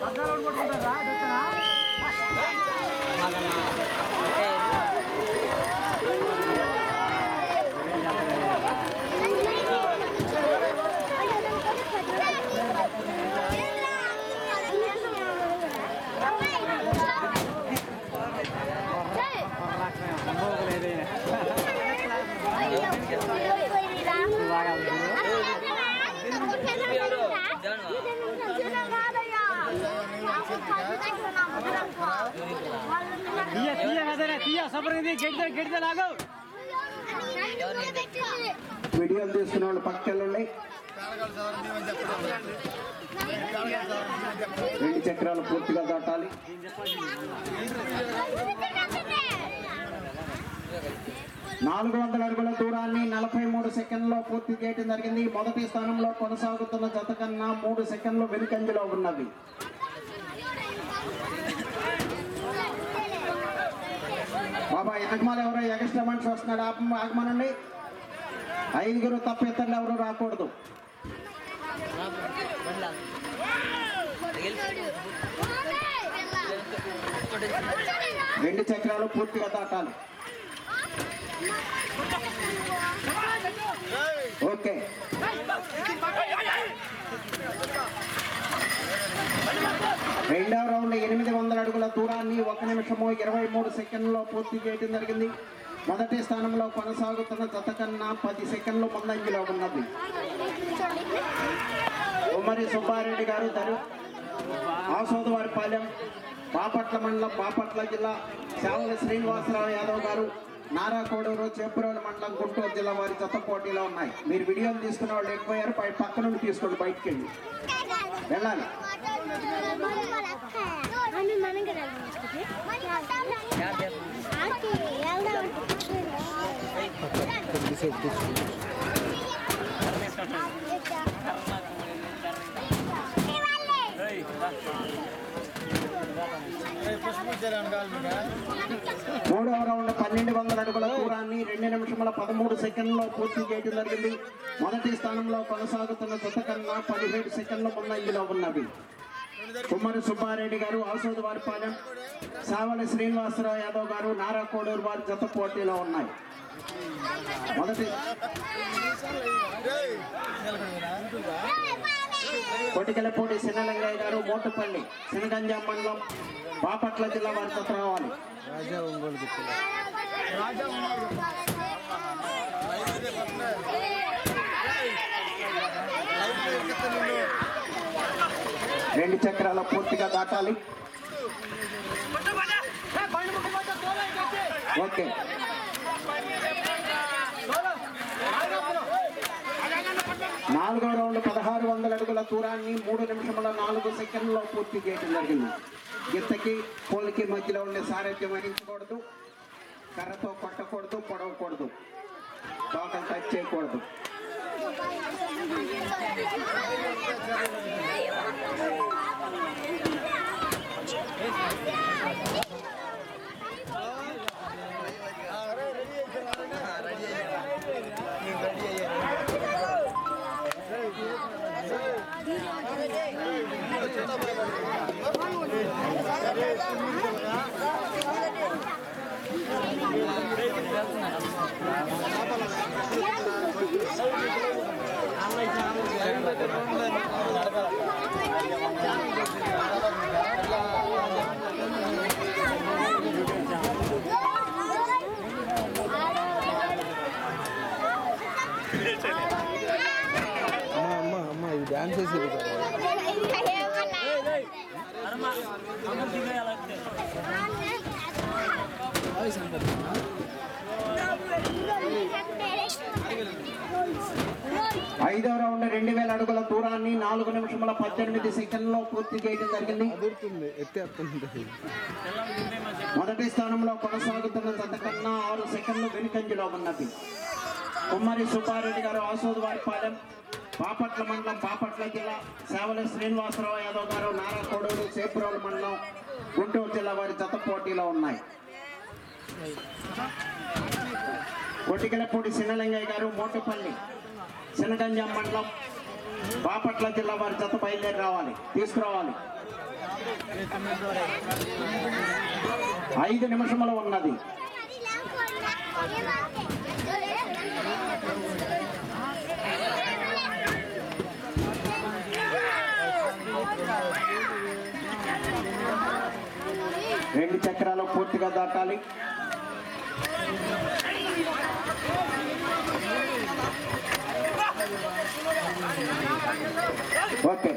తీయ తీయ కదరా తీయ సపరింది గెడితే గెడితే లాగు వీడియోలు తీసుకున్న వాళ్ళు పక్కకెళ్ళండి రెండు చక్రాలు పూర్తిగా దాటాలి నాలుగు వందల అడుగుల దూరాన్ని నలభై మూడు సెకండ్లో పూర్తి చేయడం జరిగింది మొదటి స్థానంలో కొనసాగుతున్న జత కన్నా మూడు సెకండ్లు వెనుకంజలో ఉన్నవి బాబా ఎగమాలు ఎవరో ఎగస్ట్రా మనిషి వస్తున్నాడు ఆప ఆగమనండి ఐదుగురు తప్ప ఇతరులు ఎవరు రాకూడదు రెండు చక్రాలు పూర్తిగా దాటాలి ఓకే రెండవ రౌండ్ ఎనిమిది వందల అడుగుల దూరాన్ని ఒక నిమిషము ఇరవై మూడు సెకండ్లో పూర్తి చేయడం జరిగింది మొదటి స్థానంలో కొనసాగుతున్న జత కన్నా పది సెకండ్లు ముందంజలో ఉన్నది ఉమ్మరి సుబ్బారెడ్డి గారు దరు ఆసోదవారిపాలెం బాపట్ల మండలం బాపట్ల జిల్లా శావల శ్రీనివాసరావు యాదవ్ గారు నారా కోడూరు చేపురోలు మండలం గుంటూరు జిల్లా వారి జత పోటీలో ఉన్నాయి మీరు వీడియోలు తీసుకున్న వాళ్ళు ఎక్కువయ్యారు పై పక్క నుండి తీసుకోండి బయటికి వెళ్ళి వెళ్ళాలి మూడవ రౌండ్ పన్నెండు వందల అడుగుల దూరాన్ని రెండు నిమిషముల పదమూడు సెకండ్లో పూర్తి చేయడం జరిగింది మొదటి స్థానంలో కొనసాగుతున్న జత కన్నా పదిహేడు సెకండ్ల ముందంజలో ఉన్నవి కుమ్మరి సుబ్బారెడ్డి గారు ఆసోద్ వారిపాలెం సావలి శ్రీనివాసరావు యాదవ్ గారు నారా కోడూరు వారి జత పోటీలో ఉన్నాయి మొదటి కొటికలపూడి సినలింగయ్య గారు మోటుపల్లి సినగంజాం మండలం బాపట్ల జిల్లా వారి జత రావాలి రెండు చక్రాల పూర్తిగా దాటాలి ఓకే నాలుగో రౌండ్ పదహారు వందల అడుగుల దూరాన్ని మూడు నిమిషముల నాలుగు సెకండ్లో పూర్తి చేయడం జరిగింది గిత్తకి పోలికి మధ్యలో ఉండే సారథ్యం వహించకూడదు కర్రతో కొట్టకూడదు పొడవకూడదు తోకలు టచ్ చేయకూడదు అమ్మ అమ్మ అమ్మ ఇది డాన్స్ చేసేది కదా వాయిస్ అంటారు ఐదో రౌండ్ రెండు వేల అడుగుల దూరాన్ని నాలుగు నిమిషముల పద్దెనిమిది సెకండ్లో పూర్తి చేయడం జరిగింది అదురుతుంది ఎత్తేస్తుంది మొదటి స్థానంలో కొనసాగుతున్న జత కన్నా ఆరు సెకండ్లు వెనుకంజలో ఉన్నది కుమ్మరి సుబ్బారెడ్డి గారు ఆసోద్ వారిపాలెం బాపట్ల మండలం బాపట్ల జిల్లా సేవల శ్రీనివాసరావు యాదవ్ గారు నారా కొడూరు సేపురోలు మండలం గుంటూరు జిల్లా వారి జత పోటీలో ఉన్నాయి కొటికలపూడి సినలింగయ్య గారు మోటుపల్లి సినగంజం మండలం బాపట్ల జిల్లా వారి జత బయలుదేరి రావాలి తీసుకురావాలి ఐదు నిమిషములు ఉన్నది రెండు చక్రాలు పూర్తిగా దాటాలి ఓకే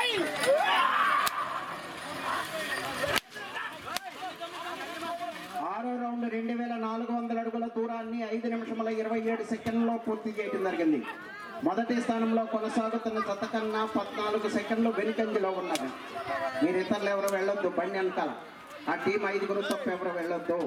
ఆరో రౌండ్ రెండు వేల నాలుగు వందల అడుగుల దూరాన్ని ఐదు నిమిషముల ఇరవై ఏడు సెకండ్లో పూర్తి చేయడం జరిగింది మొదటి స్థానంలో కొనసాగుతున్న జత కన్నా పద్నాలుగు సెకండ్లు వెనుకంజలో ఉన్నది మీరు ఇతరులు ఎవరు వెళ్ళొద్దు బండి వెనకాల ఆ టీం ఐదుగురు తప్ప ఎవరు వెళ్ళొద్దు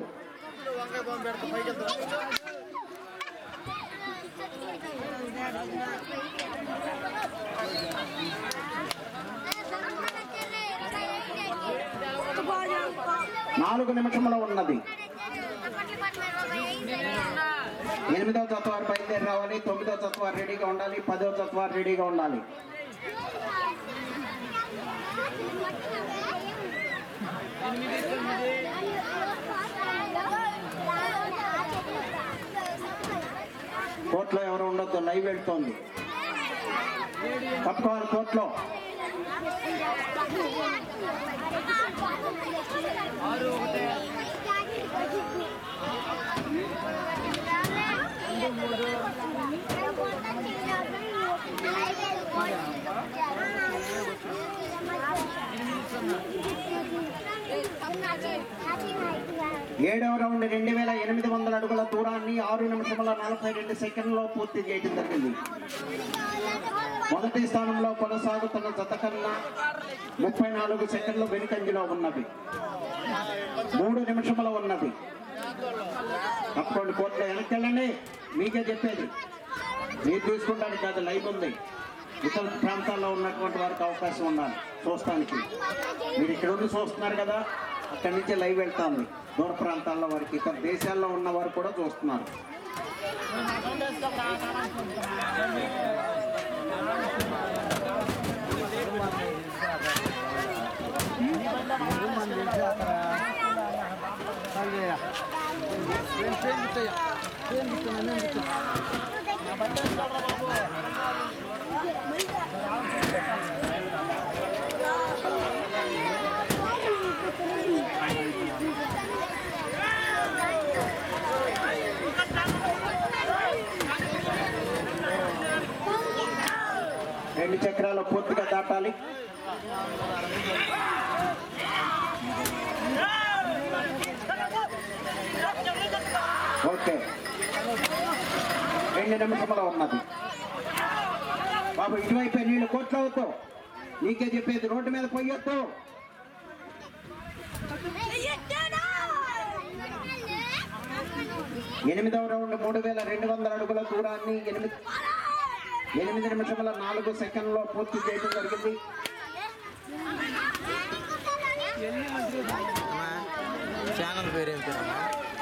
నాలుగు నిమిషముల ఉన్నది ఎనిమిదవ తత్వాలు బయలుదేరి రావాలి తొమ్మిదవ తత్వాలు రెడీగా ఉండాలి పదవ తత్వాలు రెడీగా ఉండాలి కోర్టులో ఎవరు ఉండొద్దు లైవ్ వెళ్తోంది తప్పుకోవాలి కోర్టులో ఏడవ రౌండ్ రెండు వేల ఎనిమిది వందల అడుగుల దూరాన్ని ఆరు నిమిషముల నలభై రెండు సెకండ్లో పూర్తి చేయడం జరిగింది మొదటి స్థానంలో కొనసాగుతున్న జత కన్నా ముప్పై నాలుగు సెకండ్లు వెనుకంజలో ఉన్నది మూడు నిమిషముల ఉన్నది తప్పకుండా కోర్టులో వెనక్కి వెళ్ళండి మీకే చెప్పేది మీరు చూసుకుంటానికి కాదు లైవ్ ఉంది ఇతర ప్రాంతాల్లో ఉన్నటువంటి వారికి అవకాశం ఉండాలి చూస్తానికి మీరు ఇక్కడ ఉండి చూస్తున్నారు కదా అక్కడి నుంచి లైవ్ వెళ్తాంది దూర ప్రాంతాల్లో వారికి ఇతర దేశాల్లో ఉన్న వారు కూడా చూస్తున్నారు రెండు చక్రాలు పూర్తిగా దాటాలి ఓకే రెండు నిమిషములు ఉన్నది బాబు ఇటువైపు నీళ్ళు కోట్లు అవుతూ నీకే చెప్పేది రోడ్డు మీద పోయొద్దు ఎనిమిదవ రౌండ్ మూడు వేల రెండు వందల అడుగుల దూరాన్ని ఎనిమిది ఎనిమిది నిమిషముల నాలుగు సెకండ్లో పూర్తి చేయడం జరిగింది ఛానల్ పేరు ఏం పేరు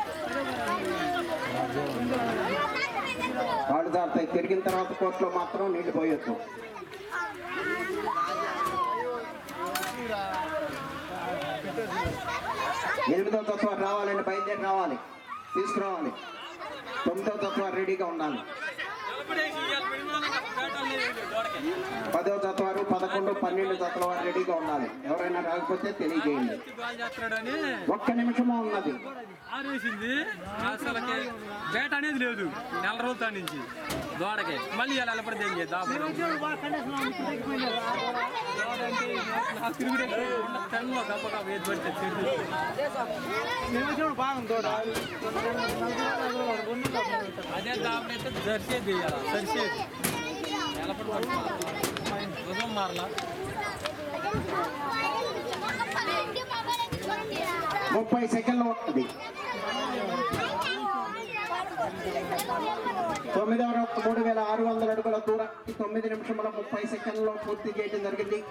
కాళ్ళు జారుతాయి తిరిగిన తర్వాత కోర్టులో మాత్రం నీళ్లు పోయొద్దు ఎనిమిదవ తత్వం రావాలండి బయలుదేరి రావాలి తీసుకురావాలి తొమ్మిదవ తత్వం రెడీగా ఉండాలి పదవ తత్వాలు పదకొండు పన్నెండు తత్వాల వారు రెడీగా ఉండాలి ఎవరైనా రాకపోతే తెలియజేయండి చేస్తున్నాడని ఒక్క నిమిషము ఉన్నది ఆరేసింది అసలుకి బేట అనేది లేదు నెల రోజుల నుంచి దోడకి మళ్ళీ ఇలా నిలబడితే ఏం చేద్దాం నాకు తిరుగుడే తెల్ల గప్పగా వేది పడితే తిరుగు బాగుంది తోట అదే దాపైతే జర్సీ తీయాలి జర్సీ నిలబడి ఉదయం మారలా ముప్పై సెకండ్లు ఉన్నది తొమ్మిదవ రౌండ్ మూడు వేల ఆరు వందల అడుగుల దూరాన్ని తొమ్మిది నిమిషముల ముప్పై సెకండ్లో పూర్తి చేయడం జరిగింది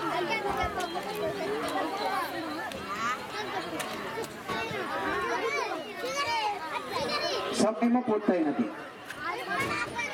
Thank you. సమయము పూర్తయినది అది